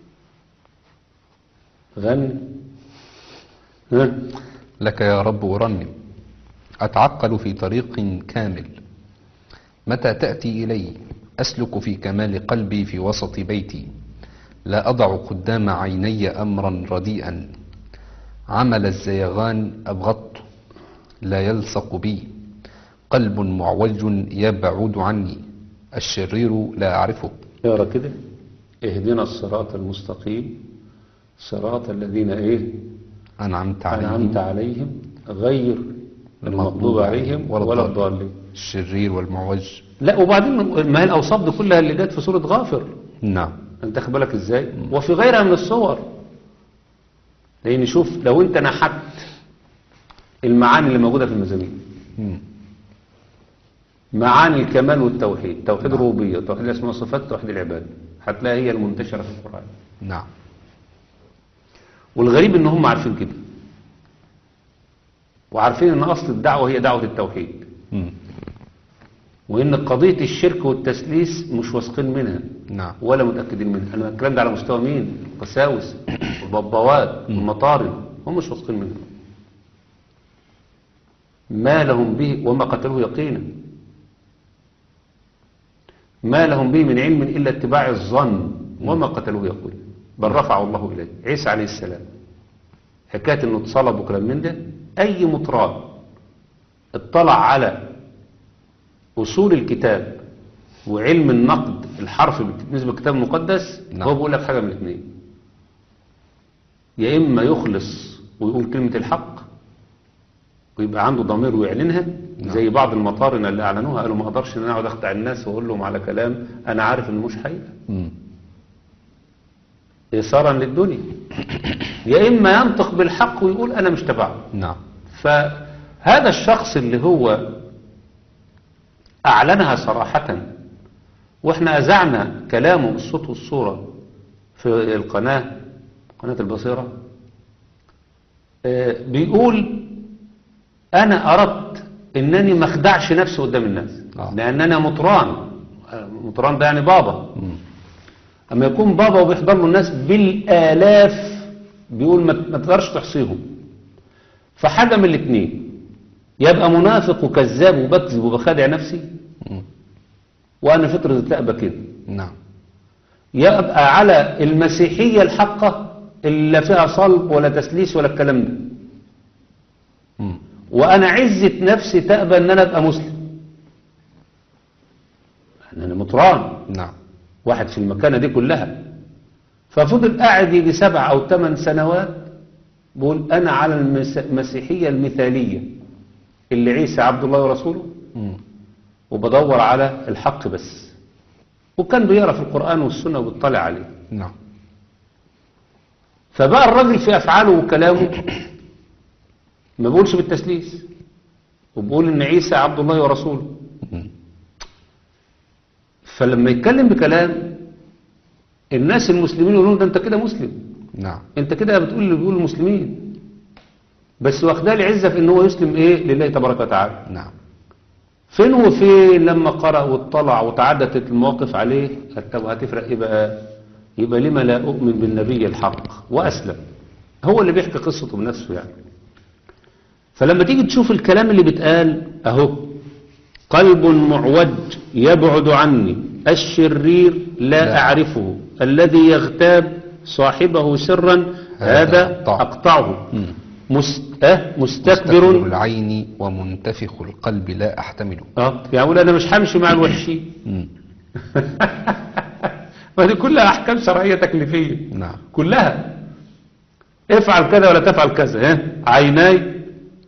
غني ها؟ لك يا رب أرنم أتعقل في طريق كامل متى تأتي إلي أسلك في كمال قلبي في وسط بيتي لا أضع قدام عيني أمرا رديئا عمل الزيغان أبغضت لا يلصق بي قلب معوج يبعد عني الشرير لا أعرفه اقرا كده اهدنا الصراط المستقيم صراط الذين ايه أنعمت عليهم أنعمت عليهم غير المغضوب عليهم ولا ولا الضالين. الضالين الشرير والمعوج لا وبعدين ما هي الأوصاف دي كلها اللي جت في سورة غافر نعم انت خد بالك ازاي وفي غيرها من الصور لان شوف لو انت نحت المعاني اللي موجودة في المزامير مم. معاني الكمال والتوحيد توحيد الربوبية توحيد الأسماء والصفات توحيد العبادة هتلاقي هي المنتشرة في القرآن نعم والغريب ان هم عارفين كده وعارفين ان اصل الدعوة هي دعوة التوحيد مم. وان قضية الشرك والتسليس مش واثقين منها نعم ولا متأكدين منها انا الكلام ده على مستوى مين القساوس والببوات والمطارد هم مش واثقين منها ما لهم به وما قتلوه يقينا ما لهم به من علم إلا اتباع الظن وما قتلوه يقول بل رفعه الله إليه عيسى عليه السلام حكاية انه اتصلب وكلام من ده اي مطران اطلع على اصول الكتاب وعلم النقد الحرفي بالنسبة للكتاب المقدس نعم. هو بيقول لك حاجة من الاثنين يا اما يخلص ويقول كلمة الحق ويبقى عنده ضمير ويعلنها نعم. زي بعض المطارنة اللي اعلنوها قالوا ما اقدرش ان انا اقعد اخدع الناس واقول لهم على كلام انا عارف انه مش حقيقة مم. إثارا للدنيا يا إما ينطق بالحق ويقول أنا مش تبعه نعم فهذا الشخص اللي هو أعلنها صراحة وإحنا أذعنا كلامه بالصوت والصورة في القناة قناة البصيرة آه، بيقول أنا أردت أنني ما أخدعش نفسي قدام الناس آه. لأن أنا مطران آه، مطران ده يعني بابا مم. اما يكون بابا وبيحضر له الناس بالالاف بيقول ما ما تقدرش تحصيهم فحاجه من الاثنين يبقى منافق وكذاب وبكذب وبخادع نفسي مم. وانا فطره التأبة كده نعم يبقى على المسيحيه الحقه اللي لا فيها صلب ولا تسليس ولا الكلام ده مم. وانا عزه نفسي تأبى ان انا ابقى مسلم لأن انا مطران نعم واحد في المكانة دي كلها ففضل قاعد يجي سبع أو ثمان سنوات بقول أنا على المس- المسيحية المثالية اللي عيسى عبد الله ورسوله مم. وبدور على الحق بس وكان بيقرا في القرآن والسنة وبيطلع عليه نعم فبقى الراجل في أفعاله وكلامه ما بيقولش بالتسليس وبيقول إن عيسى عبد الله ورسوله مم. فلما يتكلم بكلام الناس المسلمين يقولون ده انت كده مسلم نعم انت كده بتقول اللي بيقول المسلمين بس واخداه العزة في ان هو يسلم ايه لله تبارك وتعالى نعم فين وفين لما قرأ واطلع وتعدت المواقف عليه طب هتفرق ايه بقى يبقى لما لا اؤمن بالنبي الحق واسلم هو اللي بيحكي قصته بنفسه يعني فلما تيجي تشوف الكلام اللي بيتقال اهو قلب معوج يبعد عني الشرير لا, لا. اعرفه الذي يغتاب صاحبه سرا هذا هذا أقطعه. اقطعه مم. مست... أه مستكبر مستكبر العين ومنتفخ القلب لا أحتمله اه يعني اقول انا مش همشي مع الوحشين مم. ما دي كلها احكام شرعيه تكليفيه نعم كلها افعل كذا ولا تفعل كذا ها عيناي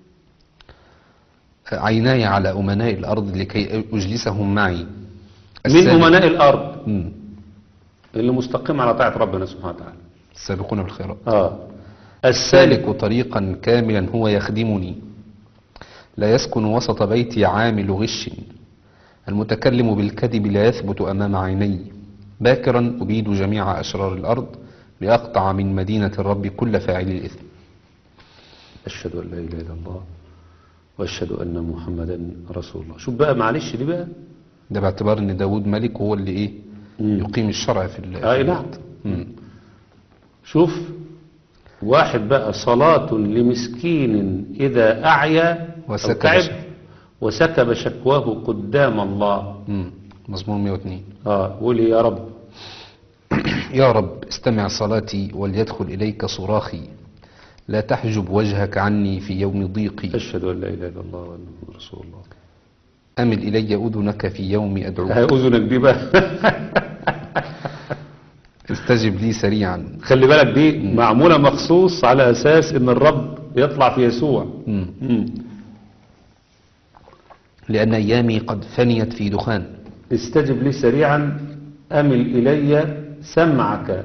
عيناي على أمناء الأرض لكي أجلسهم معي من السابق- امناء الارض مم. اللي مستقيم على طاعه ربنا سبحانه وتعالى السابقون بالخيرات اه السالك سالك طريقا كاملا هو يخدمني لا يسكن وسط بيتي عامل غش المتكلم بالكذب لا يثبت أمام عيني باكرا أبيد جميع أشرار الأرض لأقطع من مدينة الرب كل فاعل الإثم اشهد ان لا اله الا الله واشهد ان محمدا رسول الله شوف بقى معلش دي بقى ده باعتبار ان داود ملك هو اللي ايه مم. يقيم الشرع في ال- اي في نعم البلد. مم. شوف واحد بقى صلاة لمسكين إذا أعيا أو وسكب تعب شك- وسكب شكواه قدام الله مم. مزمور 102 آه قولي يا رب يا رب استمع صلاتي وليدخل إليك صراخي لا تحجب وجهك عني في يوم ضيقي أشهد أن لا إله إلا الله وأن محمد رسول الله أمل إلي أذنك في يوم أدعوك هاي أذنك دي بقى استجب لي سريعا خلي بالك دي معمولة مخصوص على أساس إن الرب يطلع في يسوع مم. مم. لأن أيامي قد فنيت في دخان استجب لي سريعا أمل إلي سمعك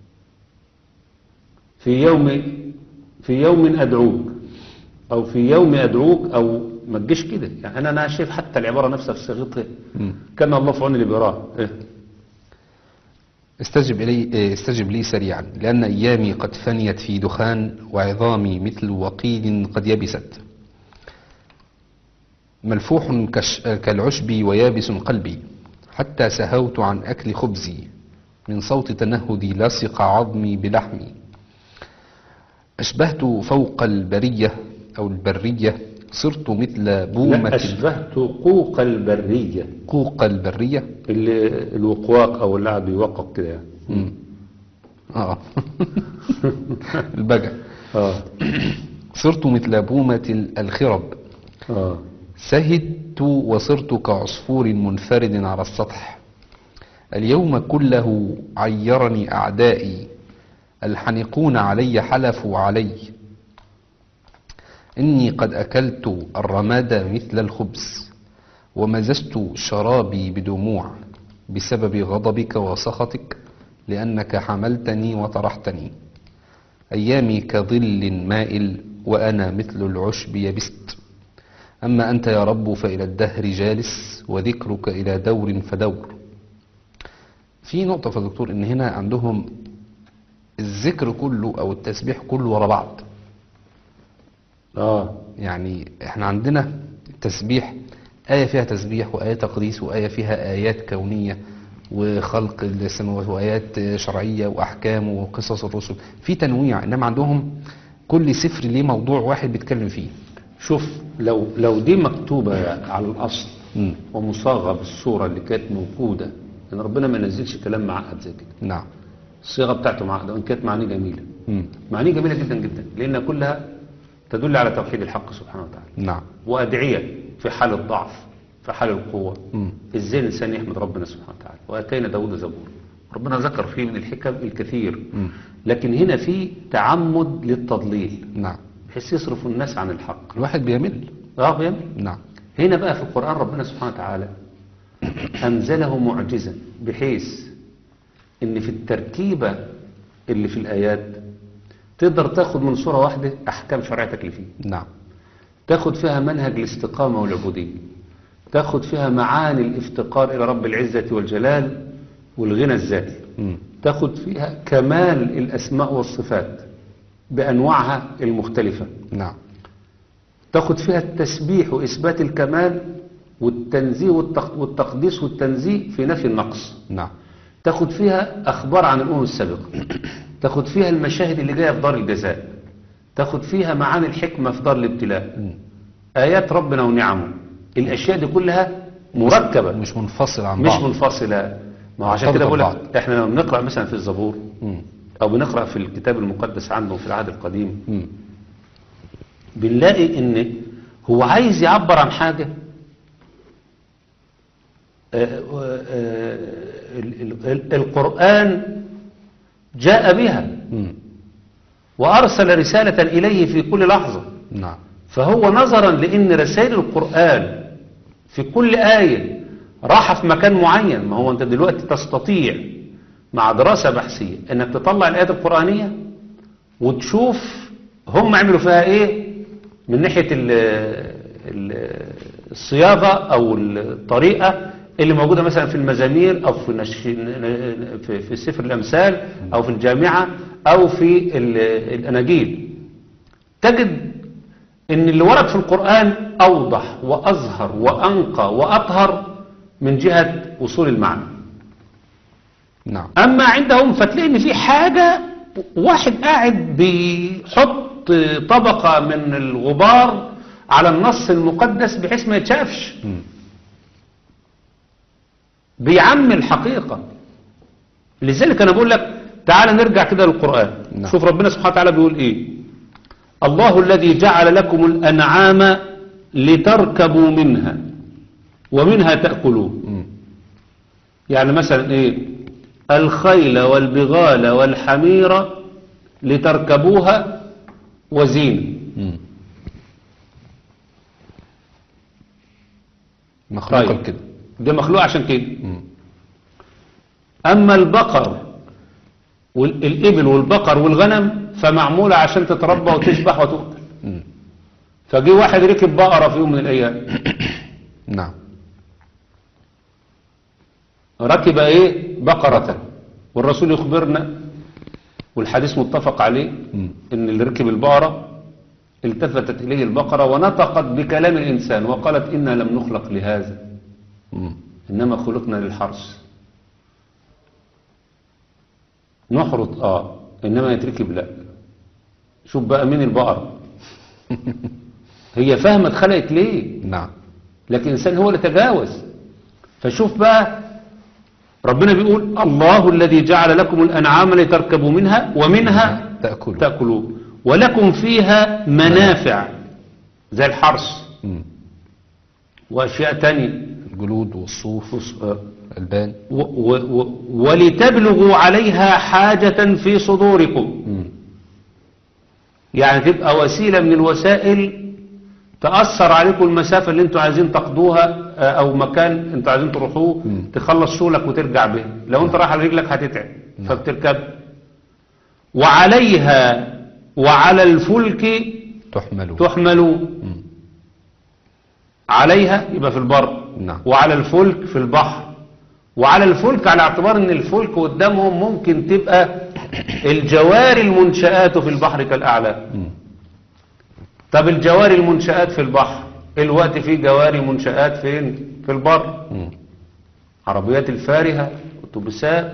في يوم في يوم أدعوك أو في يوم أدعوك أو ما تجيش كده يعني أنا أنا شايف حتى العبارة نفسها في صيغتها مم. كان الله في عون اللي بيقراها إيه؟ استجب, إلي إيه، استجب لي سريعا لأن أيامي قد فنيت في دخان وعظامي مثل وقيد قد يبست ملفوح كش كالعشب ويابس قلبي حتى سهوت عن أكل خبزي من صوت تنهدي لصق عظمي بلحمي أشبهت فوق البرية أو البرية صرت مثل بومة لا أشبهت قوق البرية قوق البرية اللي الوقواق أو اللي قاعد بيوقق كده يعني مم. آه البجع آه صرت مثل بومة الخرب آه سهدت وصرت كعصفور منفرد على السطح اليوم كله عيرني أعدائي الحنقون علي حلفوا علي إني قد أكلت الرماد مثل الخبز ومزجت شرابي بدموع بسبب غضبك وسخطك لأنك حملتني وطرحتني أيامي كظل مائل وأنا مثل العشب يبست أما أنت يا رب فإلى الدهر جالس وذكرك إلى دور فدور في نقطة في الدكتور إن هنا عندهم الذكر كله أو التسبيح كله ورا بعض آه يعني احنا عندنا التسبيح آية فيها تسبيح وآية تقديس وآية فيها آيات كونية وخلق السماوات وآيات شرعية وأحكام وقصص الرسل في تنويع إنما عندهم كل سفر ليه موضوع واحد بيتكلم فيه شوف لو لو دي مكتوبة على الأصل مم. ومصاغة بالصورة اللي كانت موجودة إن ربنا ما ينزلش كلام معقد زي كده نعم الصيغة بتاعته معقدة وإن كانت معانيه جميلة مم. معانيه جميلة جدا جدا لأن كلها تدل على توحيد الحق سبحانه وتعالى نعم وأدعية في حال الضعف في حال القوة مم. إزاي الإنسان يحمد ربنا سبحانه وتعالى وأتينا داود زبور ربنا ذكر فيه من الحكم الكثير مم. لكن هنا في تعمد للتضليل نعم بحيث يصرف الناس عن الحق الواحد بيمل اه بيعمل نعم هنا بقى في القرآن ربنا سبحانه وتعالى أنزله معجزا بحيث إن في التركيبة اللي في الآيات تقدر تاخد من صورة واحدة أحكام شرعية تكليفية نعم تاخد فيها منهج الاستقامة والعبودية تاخد فيها معاني الافتقار إلى رب العزة والجلال والغنى الذاتي مم. تاخد فيها كمال الأسماء والصفات بأنواعها المختلفة نعم تاخد فيها التسبيح وإثبات الكمال والتنزيه والتق- والتقديس والتنزيه في نفي النقص نعم تاخد فيها أخبار عن الأمم السابقة تاخد فيها المشاهد اللي جاية في دار الجزاء تاخد فيها معاني الحكمة في دار الابتلاء آيات ربنا ونعمه الأشياء دي كلها مركبة مش منفصل عن مش بعض منفصلة ما هو عشان كده مرتبطة بقول لك احنا لما بنقرأ مثلا في الزبور مم. أو بنقرأ في الكتاب المقدس عندهم في العهد القديم مم. بنلاقي ان هو عايز يعبر عن حاجة آه، آه، ال- ال- ال- القرآن جاء بها مم. وأرسل رسالة إليه في كل لحظة نعم فهو نظرا لأن رسائل القرآن في كل آية راحة في مكان معين ما هو أنت دلوقتي تستطيع مع دراسة بحثية أنك تطلع الآيات القرآنية وتشوف هم عملوا فيها إيه من ناحية ال ال الصياغة أو الطريقة اللي موجودة مثلا في المزامير أو في, نش... في, في سفر الأمثال أو في الجامعة أو في ال- الأناجيل تجد ان اللي ورد في القرآن اوضح واظهر وانقى واطهر من جهة وصول المعنى نعم اما عندهم فتلاقي ان في حاجة واحد قاعد بيحط طبقة من الغبار على النص المقدس بحيث ما يتشافش مم. بيعمي الحقيقة لذلك انا بقول لك تعال نرجع كده للقرآن نعم. شوف ربنا سبحانه وتعالى بيقول ايه الله الذي جعل لكم الأنعام لتركبوا منها ومنها تأكلون مم. يعني مثلا ايه الخيل والبغال والحمير لتركبوها وزين مم. مخلوقة طيب كده ده مخلوق عشان كده مم. أما البقر والإبل والبقر والغنم فمعمولة عشان تتربى وتشبح وتؤكل مم. فجي واحد ركب بقرة في يوم من الأيام نعم ركب ايه بقرة والرسول يخبرنا والحديث متفق عليه مم. ان اللي ركب البقرة التفتت اليه البقرة ونطقت بكلام الانسان وقالت انا لم نخلق لهذا مم. انما خلقنا للحرث نحرط اه انما يتركب لا شوف بقى مين البقرة هي فاهمة اتخلقت ليه نعم لكن الإنسان هو اللي تجاوز فشوف بقى ربنا بيقول الله الذي جعل لكم الأنعام لتركبوا منها ومنها تأكلون تأكلون ولكم فيها منافع زي الحرث مم. وأشياء تانية الجلود والصوف وص- آه، البان و و و ولتبلغوا عليها حاجة في صدوركم مم. يعني تبقى وسيلة من الوسائل تأثر عليكم المسافة اللي انتوا عايزين تقضوها آه، او مكان انتوا عايزين تروحوه مم. تخلص شغلك وترجع به لو انت رايح على رجلك هتتعب فبتركب وعليها وعلى الفلك تحملون تحملوا مم. عليها يبقى في البر نعم. وعلى الفلك في البحر وعلى الفلك على اعتبار ان الفلك قدامهم ممكن تبقى الجواري المنشآت في البحر كالأعلام مم. طب الجواري المنشآت في البحر الوقت في جواري منشآت فين في البر مم. عربيات الفارهة اتوبيسات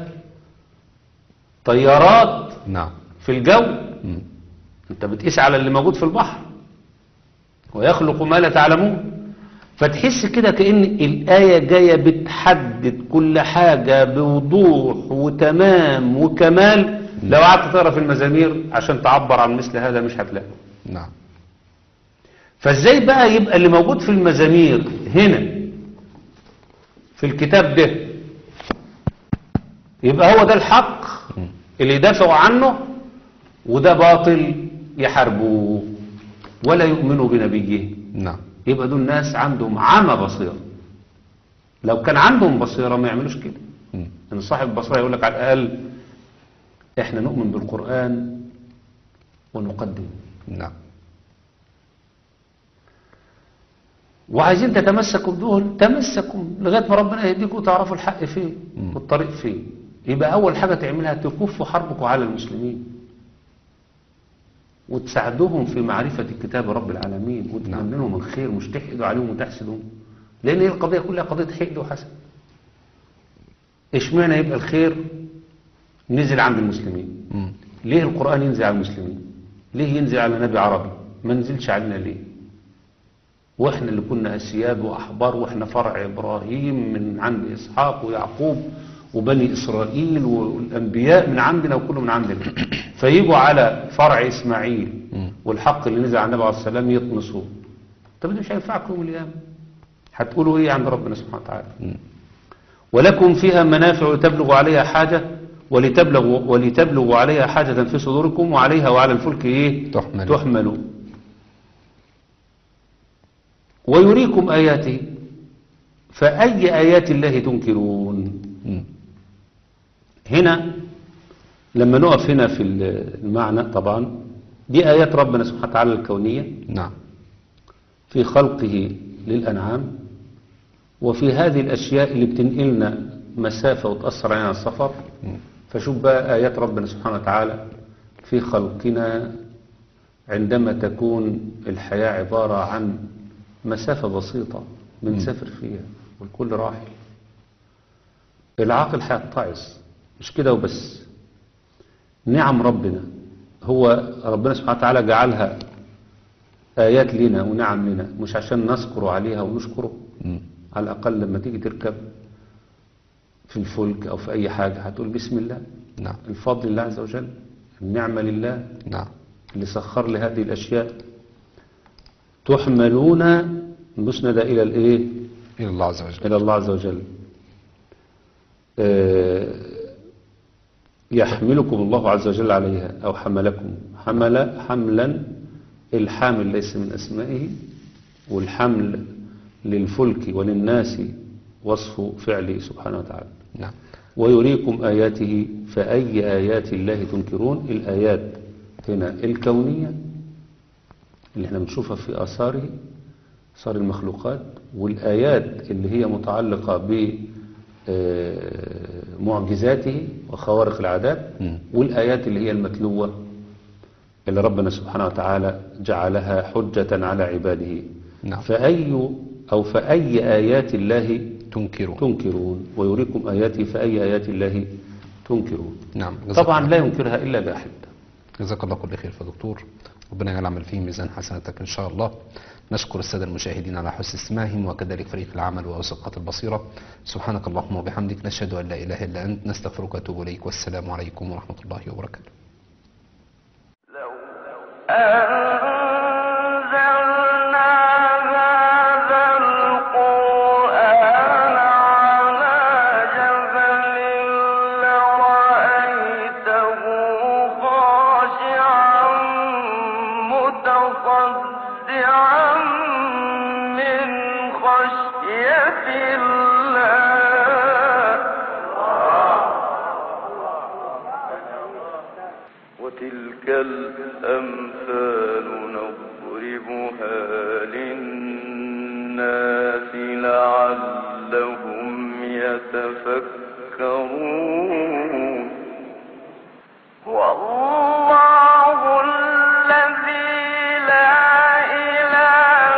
طيارات نعم في الجو مم. انت بتقيس على اللي موجود في البحر ويخلق ما لا تعلمون فتحس كده كأن الآية جاية بتحدد كل حاجة بوضوح وتمام وكمال لو قعدت تقرا في المزامير عشان تعبر عن مثل هذا مش هتلاقي نعم فازاي بقى يبقى اللي موجود في المزامير هنا في الكتاب ده يبقى هو ده الحق اللي يدافعوا عنه وده باطل يحاربوه ولا يؤمنوا بنبيه نعم يبقى دول ناس عندهم عمى بصيرة لو كان عندهم بصيرة ما يعملوش كده مم. ان صاحب بصيرة يقول لك على الأقل احنا نؤمن بالقرآن ونقدم نعم وعايزين تتمسكوا بدول تمسكوا لغاية ما ربنا يهديكم وتعرفوا الحق فين مم. والطريق فين يبقى أول حاجة تعملها تكفوا حربكم على المسلمين وتساعدوهم في معرفة كتاب رب العالمين وتتمنى لهم الخير مش تحقدوا عليهم وتحسدهم لأن هي القضية كلها قضية حقد وحسد اشمعنى يبقى الخير نزل عند المسلمين مم. ليه القرآن ينزل على المسلمين ليه ينزل على نبي عربي ما نزلش علينا ليه واحنا اللي كنا اسياد واحبار واحنا فرع ابراهيم من عند اسحاق ويعقوب وبني اسرائيل والانبياء من عندنا وكله من عندنا فيجوا على فرع اسماعيل مم. والحق اللي نزل على النبي عليه السلام يطمسوه طب ده مش هينفعكم يوم القيامه هتقولوا ايه عند ربنا سبحانه وتعالى مم. ولكم فيها منافع لتبلغوا عليها حاجة ولتبلغوا, ولتبلغوا عليها حاجة في صدوركم وعليها وعلى الفلك إيه تحمل. تحملوا ويريكم آياته فأي آيات الله تنكرون مم. هنا لما نقف هنا في المعنى طبعا دي آيات ربنا سبحانه وتعالى الكونية نعم في خلقه للأنعام وفي هذه الأشياء اللي بتنقلنا مسافة وتأثر علينا السفر مم. فشوف بقى آيات ربنا سبحانه وتعالى في خلقنا عندما تكون الحياة عبارة عن مسافة بسيطة بنسافر فيها والكل راحل العاقل هيتعظ مش كده وبس نعم ربنا هو ربنا سبحانه وتعالى جعلها آيات لنا ونعم لنا مش عشان نذكر عليها ونشكره مم. على الأقل لما تيجي تركب في الفلك أو في أي حاجة هتقول بسم الله نعم الفضل لله عز وجل النعمة لله نعم اللي سخر لي هذه الأشياء تحملون مسندة إلى الإيه إلى الله عز وجل إلى الله عز وجل آه، يحملكم الله عز وجل عليها أو حملكم حمل حملا الحامل ليس من أسمائه والحمل للفلك وللناس وصف فعله سبحانه وتعالى نعم ويريكم آياته فأي آيات الله تنكرون الآيات هنا الكونية اللي احنا بنشوفها في آثاره آثار المخلوقات والآيات اللي هي متعلقة بمعجزاته وخوارق العادات مم. والآيات اللي هي المتلوة اللي ربنا سبحانه وتعالى جعلها حجة على عباده نعم. فأي أو فأي آيات الله تنكرون تنكرون ويريكم آياته فأي آيات الله تنكرون نعم جزاك طبعا الله- لا ينكرها إلا باحد جزاك الله كل خير يا دكتور ربنا يجعل عمل فيه ميزان حسناتك إن شاء الله نشكر السادة المشاهدين على حسن استماعهم وكذلك فريق العمل وأوسقة البصيرة سبحانك اللهم وبحمدك نشهد أن لا إله إلا أنت نستغفرك ونتوب إليك والسلام عليكم ورحمة الله وبركاته أنزلنا هذا القرآن على جبل لرأيته خاشعا متصدعا من خشية الله وتلك الأمثال نضربها للناس